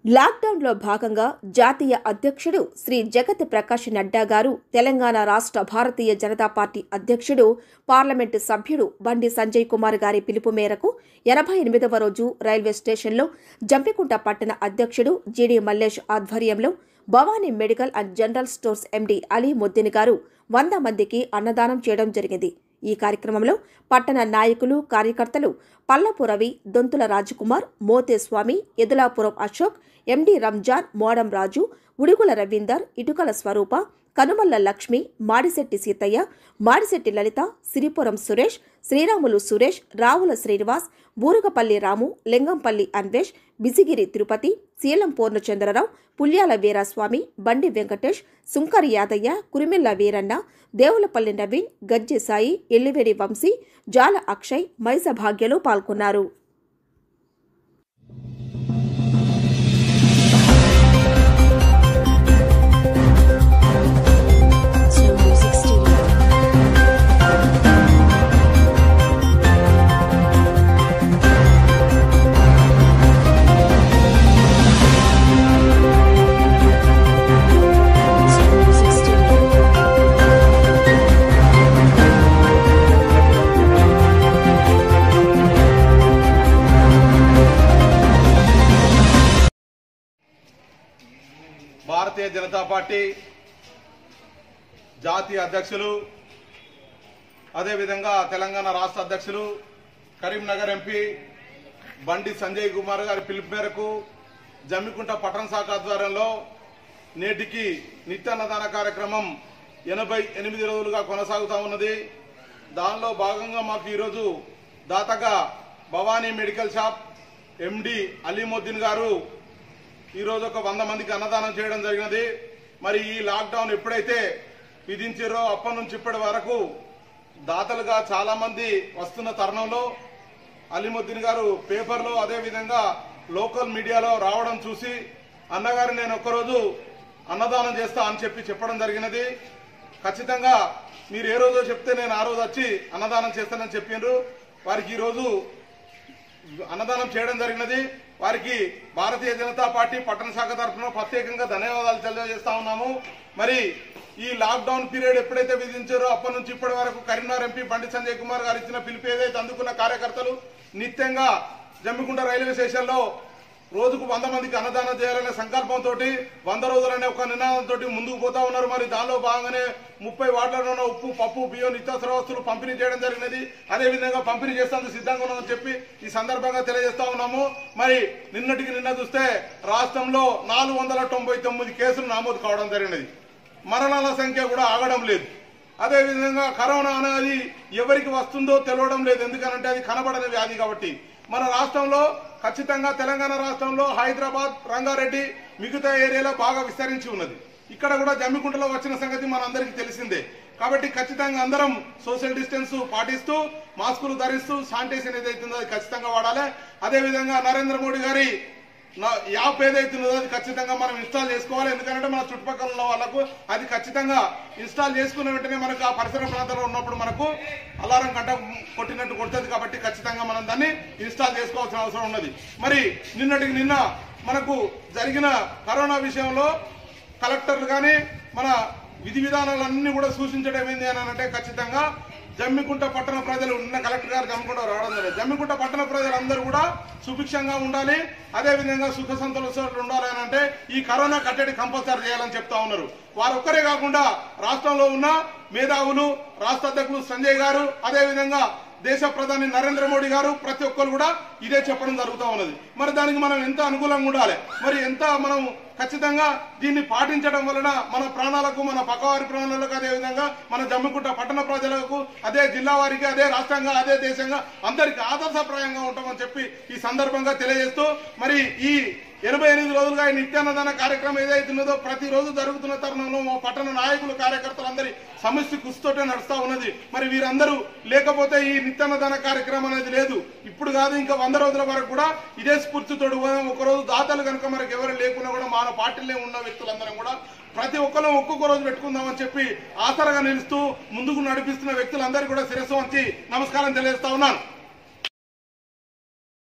లాక్డౌన్లో భాగంగా జాతీయ అధ్యక్షుడు శ్రీ జగత్ ప్రకాష్ నడ్డా గారు తెలంగాణ రాష్ట్ర భారతీయ జనతా పార్టీ అధ్యక్షుడు పార్లమెంటు సభ్యుడు బండి సంజయ్ కుమార్ గారి పిలుపు మేరకు ఎనభై ఎనిమిదవ రోజు రైల్వే స్టేషన్లో జంపికుంట పట్టణ అధ్యక్షుడు జీడీ మల్లేష్ ఆధ్వర్యంలో Bhavani medical and general stores MD Alimuddin గారు వంద మందికి అన్నదానం చేయడం జరిగింది ఈ కార్యక్రమంలో పట్టణ నాయకులు కార్యకర్తలు పల్లపు రవి దొంతుల రాజకుమార్ మోతేస్వామి ఎదులాపురం అశోక్ ఎండి రంజాన్ మోడం రాజు ఉడుగుల రవీందర్ ఇటుకల స్వరూప కనుమల్ల లక్ష్మి మాడిశెట్టి సీతయ్య మాడిశెట్టి లలిత సిరిపురం సురేష్ శ్రీరాములు సురేష్ రావుల శ్రీనివాస్ బూరుగపల్లి రాము లింగంపల్లి అన్వేష్ బిజిగిరి తిరుపతి శీలం పూర్ణచంద్రరావు పుల్యాల వీరాస్వామి బండి వెంకటేష్ సుంకరి యాదయ్య కురిమిల్ల వీరన్న దేవులపల్లి నవీన్ గజ్జె సాయి ఎల్లివేడి వంశీ జాల అక్షయ్ మైస భాగ్యలు పాల్గొన్నారు to Music Studio. To Music Studio. Bharatiya Janata party జాతీయ అధ్యక్షులు అదేవిధంగా తెలంగాణ రాష్ట్ర అధ్యక్షులు కరీంనగర్ ఎంపీ బండి సంజయ్ కుమార్ గారి పిలుపు మేరకు జమ్మికుంట పట్టణ శాఖ ఆధ్వర్యంలో నేటికి నిత్యాన్నదాన కార్యక్రమం ఎనభై ఎనిమిది రోజులుగా కొనసాగుతూ ఉన్నది దానిలో భాగంగా మాకు ఈరోజు దాతగా Bhavani medical shop MD Alimuddin గారు ఈరోజు ఒక వంద మందికి అన్నదానం చేయడం జరిగినది మరి ఈ లాక్డౌన్ ఎప్పుడైతే విధించారో అప్పటి నుంచి ఇప్పటి వరకు దాతలుగా చాలా మంది వస్తున్న తరుణంలో అలీముద్దీన్ గారు పేపర్లో అదే విధంగా లోకల్ మీడియాలో రావడం చూసి అన్నగారు నేను ఒక్కరోజు అన్నదానం చేస్తా అని చెప్పి చెప్పడం జరిగినది ఖచ్చితంగా మీరు ఏ రోజో చెప్తే నేను ఆ రోజు వచ్చి అన్నదానం చేస్తానని చెప్పిండ్రు వారికి ఈరోజు అన్నదానం చేయడం జరిగినది వారికి భారతీయ జనతా పార్టీ పట్టణ శాఖ తరఫున ప్రత్యేకంగా ధన్యవాదాలు తెలియజేస్తా ఉన్నాము మరి ఈ లాక్డౌన్ పీరియడ్ ఎప్పుడైతే విధించారో అప్పటి నుంచి ఇప్పటి వరకు కరీంనగర్ ఎంపీ బండి సంజయ్ కుమార్ గారు ఇచ్చిన పిలుపు ఏదైతే అందుకున్న కార్యకర్తలు నిత్యంగా జమ్మికుంట రైల్వే స్టేషన్లో రోజుకు వంద మందికి అన్నదానం చేయాలనే సంకల్పంతో వంద రోజులనే ఒక నినాదంతో ముందుకు పోతా ఉన్నారు మరి దానిలో భాగంగానే ముప్పై వార్డులలో ఉన్న ఉప్పు పప్పు బియ్యం నిత్యావసర వస్తువులు పంపిణీ చేయడం జరిగినది అదే విధంగా పంపిణీ చేస్తానికి సిద్ధంగా ఉన్నామని చెప్పి ఈ సందర్భంగా తెలియజేస్తా ఉన్నాము మరి నిన్నటికి నిన్న చూస్తే రాష్ట్రంలో నాలుగు వందల తొంభై తొమ్మిది కేసులు నమోదు కావడం జరిగినది మరణాల సంఖ్య కూడా ఆగడం లేదు అదే విధంగా కరోనా అనేది ఎవరికి వస్తుందో తెలియడం లేదు ఎందుకనంటే అది కనబడని వ్యాధి కాబట్టి మన రాష్ట్రంలో ఖచ్చితంగా తెలంగాణ రాష్ట్రంలో హైదరాబాద్ రంగారెడ్డి మిగతా ఏరియాలో బాగా విస్తరించి ఉన్నది ఇక్కడ కూడా జమ్మికుంటలో వచ్చిన సంగతి మనందరికీ తెలిసిందే కాబట్టి ఖచ్చితంగా అందరం సోషల్ డిస్టెన్స్ పాటిస్తూ మాస్కులు ధరిస్తూ శానిటైజేషన్ ఏదైతుందో అది ఖచ్చితంగా వాడాలి అదే విధంగా నరేంద్ర మోడీ గారి నా యాప్ ఏదైతున్నదో అది ఖచ్చితంగా మనం ఇన్స్టాల్ చేసుకోవాలి ఎందుకంటే మన చుట్టుపక్కల ఉన్న వాళ్ళకు అది ఖచ్చితంగా ఇన్స్టాల్ చేసుకున్న వెంటనే మనకు ఆ పరిసర ప్రాంతంలో ఉన్నప్పుడు మనకు అలారం గంట కొట్టినట్టు కొడుతుంది కాబట్టి ఖచ్చితంగా మనం దాన్ని ఇన్స్టాల్ చేసుకోవాల్సిన అవసరం ఉన్నది మరి నిన్నటికి నిన్న మనకు జరిగిన కరోనా విషయంలో కలెక్టర్లు కానీ మన విధి విధానాలన్నీ కూడా సూచించడం ఏంది అని అంటే ఖచ్చితంగా జమ్మికుంట పట్టణ ప్రజలు ఉన్న కలెక్టర్ గారు జమ్మికుంట రావడం జరిగింది జమ్మికుంట పట్టణ ప్రజలందరూ కూడా సుభిక్షంగా ఉండాలి అదే విధంగా సుఖ సంతోషాలు ఉండాలి అని అంటే ఈ కరోనా కట్టడి కంపల్సరీ చేయాలని చెప్తా ఉన్నారు వారు ఒక్కరే కాకుండా రాష్ట్రంలో ఉన్న మేధావులు రాష్ట్ర అధ్యక్షులు సంజయ్ గారు అదే విధంగా దేశ ప్రధాని నరేంద్ర మోడీ గారు ప్రతి ఒక్కరు కూడా ఇదే చెప్పడం జరుగుతూ ఉన్నది మరి దానికి మనం ఎంత అనుకూలంగా ఉండాలి మరి ఎంత మనం ఖచ్చితంగా దీన్ని పాటించడం వలన మన ప్రాణాలకు మన పక్కవారి ప్రాణాలకు అదే విధంగా మన జమ్మికుంట పట్టణ ప్రజలకు అదే జిల్లా వారికి అదే రాష్ట్రంగా అదే దేశంగా అందరికి ఆదర్శప్రాయంగా ఉంటామని చెప్పి ఈ సందర్భంగా తెలియజేస్తూ మరి ఈ ఎనభై ఎనిమిది రోజులుగా ఈ నిత్యాన్నదాన కార్యక్రమం ఏదైతున్నదో ప్రతిరోజు జరుగుతున్న తరుణంలో మా పట్టణ నాయకులు కార్యకర్తలందరి సమస్య కృషితోటే నడుస్తా ఉన్నది మరి వీరందరూ లేకపోతే ఈ నిత్యాన్నదాన కార్యక్రమం అనేది లేదు ఇప్పుడు కాదు ఇంకా వంద రోజుల వరకు కూడా ఇదే స్ఫూర్తితోడు ఒకరోజు దాతలు కనుక మనకి ఎవరు లేకున్నా కూడా మన పార్టీలో ఉన్న వ్యక్తులందరం కూడా ప్రతి ఒక్కరు ఒక్కొక్క రోజు పెట్టుకుందామని చెప్పి ఆసరగా నిలుస్తూ ముందుకు నడిపిస్తున్న వ్యక్తులందరికీ కూడా శిరస్సు వంచి నమస్కారం తెలియజేస్తా ఉన్నాను